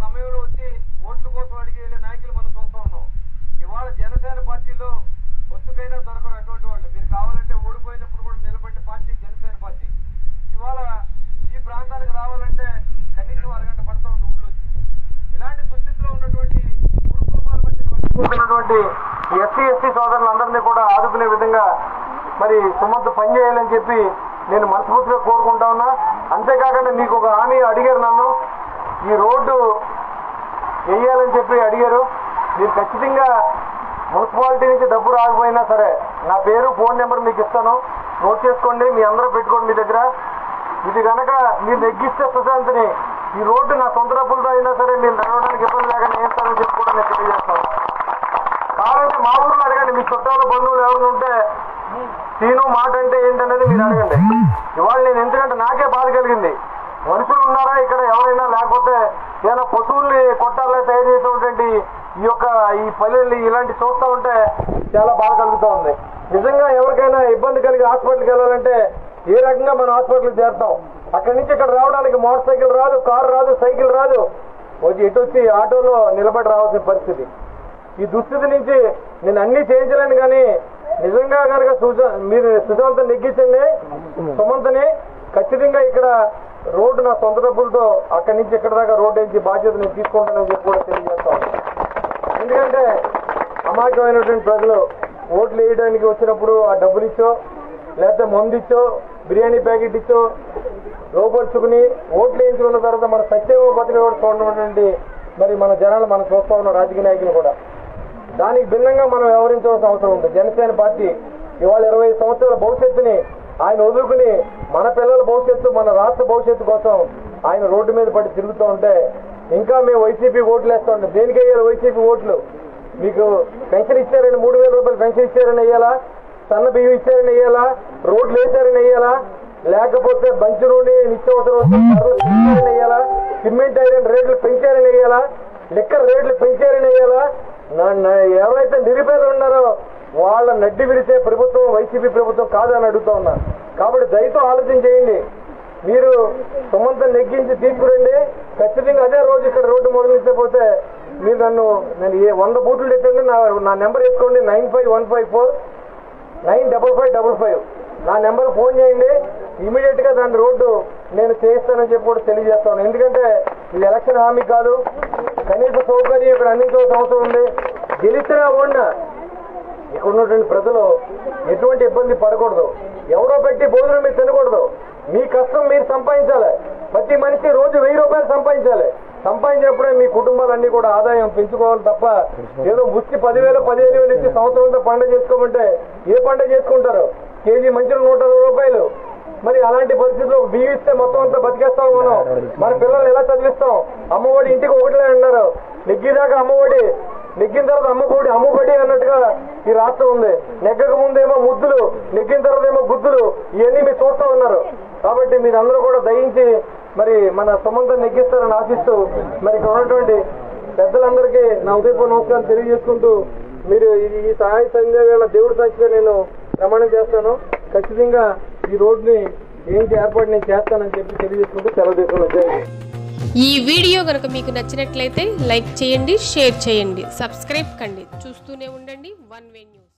సమయంలో వచ్చి ఓట్ల కోసం అడిగి వెళ్ళే నాయకులు మనం చూస్తా ఉన్నాం ఇవాళ జనసేన పార్టీలో ఒత్తుకైనా దొరకరు అటువంటి వాళ్ళు మీరు కావాలంటే ఓడిపోయినప్పుడు కూడా నిలబడిన పార్టీ జనసేన పార్టీ ఇవాళ ఈ ప్రాంతానికి రావాలంటే కనీసం అరగంట పడతా ఉంది ఊళ్ళో ఇలాంటి దుస్థితిలో ఉన్నటువంటి కుటుంబాల మధ్య మగ్గిపోతున్నటువంటి ఎస్సీ ఎస్టీ సోదరులందరినీ కూడా ఆదుకునే విధంగా మరి సుమంత్ పనిచేయాలని చెప్పి నేను మనస్ఫూర్తిగా కోరుకుంటా ఉన్నా అంతేకాకుండా మీకు ఒక హామీ అడిగారు నన్ను ఈ రోడ్డు వేయాలని చెప్పి అడిగారు మీరు ఖచ్చితంగా మున్సిపాలిటీ నుంచి డబ్బు రాకపోయినా సరే నా పేరు ఫోన్ నెంబర్ మీకు ఇస్తాను నోట్ చేసుకోండి మీ అందరూ పెట్టుకోండి మీ దగ్గర ఇది కనుక మీరు నెగ్గిస్తే సుశాంత్ని ఈ రోడ్డు నా సొంత డబ్బులతో అయినా సరే మీరు నడవడానికి ఇబ్బంది లేకుండా వేస్తానని చెప్పి కూడా నేను తెలియజేస్తాను కావాలంటే మా ఊర్లో అడగండి మీ చుట్టాల బంధువులు ఎవరైనా ఉంటే సీను మాట అంటే ఏంటనేది మీరు అడగండి ఇవాళ నేను ఎందుకంటే నాకే బాధ కలిగింది మనుషులు ఉన్నారా ఇక్కడ ఎవరైనా లేకపోతే ఏదైనా పశువుల్ని కొట్టాలని తయారు చేసినటువంటి ఈ యొక్క ఈ పల్లెల్ని ఇలాంటి చూస్తూ ఉంటే చాలా బాధ కలుగుతూ ఉంది నిజంగా ఎవరికైనా ఇబ్బంది కలిగి హాస్పిటల్కి వెళ్ళాలంటే ఏ రకంగా మనం హాస్పిటల్కి చేరుతాం అక్కడి నుంచి ఇక్కడ రావడానికి మోటార్ సైకిల్ రాదు కారు రాదు సైకిల్ రాదు వచ్చి ఇటు వచ్చి ఆటోలో నిలబడి రావాల్సిన పరిస్థితి ఈ దుస్థితి నుంచి నేను అన్ని చేయించలేను కానీ నిజంగా కనుక సుజ మీరు సుశాంత్ నెగ్గించండి సుమంత్ని ఖచ్చితంగా ఇక్కడ రోడ్డు నా సొంత డబ్బులతో అక్కడి నుంచి ఇక్కడ దాకా రోడ్డు వేసి బాధ్యత నేను తీసుకుంటానని చెప్పి కూడా తెలియజేస్తాను ఎందుకంటే అమాయకమైనటువంటి ప్రజలు ఓట్లు వేయడానికి వచ్చినప్పుడు ఆ డబ్బులు ఇచ్చో లేకపోతే మందు ఇచ్చో బిర్యానీ ప్యాకెట్ ఇచ్చో లోపరుచుకుని ఓట్లు వేయించుకున్న తర్వాత మన సత్యమ పత్రిక కూడా చూడటువంటి మరి మన జనాలు మనం చూస్తా ఉన్న రాజకీయ నాయకులు కూడా దానికి భిన్నంగా మనం వ్యవహరించవలసిన అవసరం ఉంది జనసేన పార్టీ ఇవాళ ఇరవై సంవత్సరాల భవిష్యత్తుని ఆయన వదులుకుని మన పిల్లల భవిష్యత్తు మన రాష్ట్ర భవిష్యత్తు కోసం ఆయన రోడ్డు మీద పడి తిరుగుతూ ఉంటే ఇంకా మేము వైసీపీ ఓట్లు వేస్తూ ఉంటాం దేనికి వేయాలి వైసీపీ ఓట్లు మీకు పెన్షన్ ఇచ్చారని మూడు వేల రూపాయలు పెన్షన్ ఇచ్చారని వేయాలా సన్న బియ్యం ఇచ్చారని వేయాలా రోడ్లు వేశారని వేయాలా లేకపోతే బంచి నుండి నిత్యావసర వస్తువులు ఇచ్చారని వేయాలా సిమెంట్ ఐరన్ రేట్లు పెంచారని వేయాలా లిక్కర్ రేట్లు పెంచారని వేయాలా నా- నా- ఎవరైతే నిరుపేదలు ఉన్నారో వాళ్ళ నడ్డి విడిచే ప్రభుత్వం వైసీపీ ప్రభుత్వం కాదని అడుగుతా ఉన్నా కాబట్టి దయతో ఆలోచన చేయండి మీరు సుమంతం నెగ్గించి తీసుకురండి ఖచ్చితంగా అదే రోజు ఇక్కడ రోడ్డు మొదలెట్టకపోతే మీరు నన్ను నేను ఏ వంద బూట్లు పెట్టండి నా నా నెంబర్ వేసుకోండి nine five one five four nine double five double five నా నెంబర్ ఫోన్ చేయండి ఇమీడియట్ గా దాని రోడ్డు నేను చేస్తానని చెప్పి కూడా తెలియజేస్తాను ఎందుకంటే ఇది ఎలక్షన్ హామీ కాదు కనీస సౌకర్యం ఇక్కడ అందించవలసిన అవసరం ఉంది గెలిచినా ఓడినా ఇక్కడ ఉన్నటువంటి ప్రజలు ఎటువంటి ఇబ్బంది పడకూడదు ఎవరో పెట్టి భోజనం మీరు తినకూడదు మీ కష్టం మీరు సంపాదించాలి ప్రతి మనిషి రోజు వెయ్యి రూపాయలు సంపాదించాలి సంపాదించినప్పుడే మీ కుటుంబాలన్నీ కూడా ఆదాయం పెంచుకోవాలి తప్ప ఏదో ముచ్చి పదివేలు పదిహేను వేలు ఇచ్చి సంవత్సరంతో పండుగ చేసుకోమంటే ఏ పండుగ చేసుకుంటారు కేజీ మంచిలు నూట అరవై రూపాయలు మరి అలాంటి పరిస్థితుల్లో బియ్యం ఇస్తే మొత్తం అంతా బతికేస్తాం మనం మన పిల్లల్ని ఎలా చదివిస్తాం అమ్మఒడి ఇంటికి ఒకటిలే అన్నారు నెగ్గిదాకా అమ్మఒడి నెగ్గిన తర్వాత అమ్మఒడి అమ్మఒడి అన్నట్టుగా ఈ రాష్ట్రం ఉంది నెగ్గక ముందేమో ముద్దులు నెగ్గిన తర్వాత ఏమో గుద్దులు ఇవన్నీ మీరు చూస్తా ఉన్నారు కాబట్టి మీరందరూ కూడా దయించి మరి మన సమంతం నెగ్గిస్తారని ఆశిస్తూ మరి ఇక్కడ ఉన్నటువంటి పెద్దలందరికీ నా ఉదయపూర్ నమస్కారం తెలియజేసుకుంటూ మీరు ఈ- ఈ సహాయ సంఘ వేళ దేవుడి సాక్షిగా నేను ప్రమాణం చేస్తాను ఖచ్చితంగా ఈ రోడ్ని ఏంటి ఏర్పాటు నేను చేస్తానని చెప్పి తెలియజేసుకుంటూ సెలవు తీసుకున్నాను జై హింద్. ఈ వీడియో కనుక మీకు నచ్చినట్లయితే లైక్ చేయండి షేర్ చేయండి సబ్స్క్రైబ్ కండి చూస్తూనే ఉండండి వన్ వే న్యూస్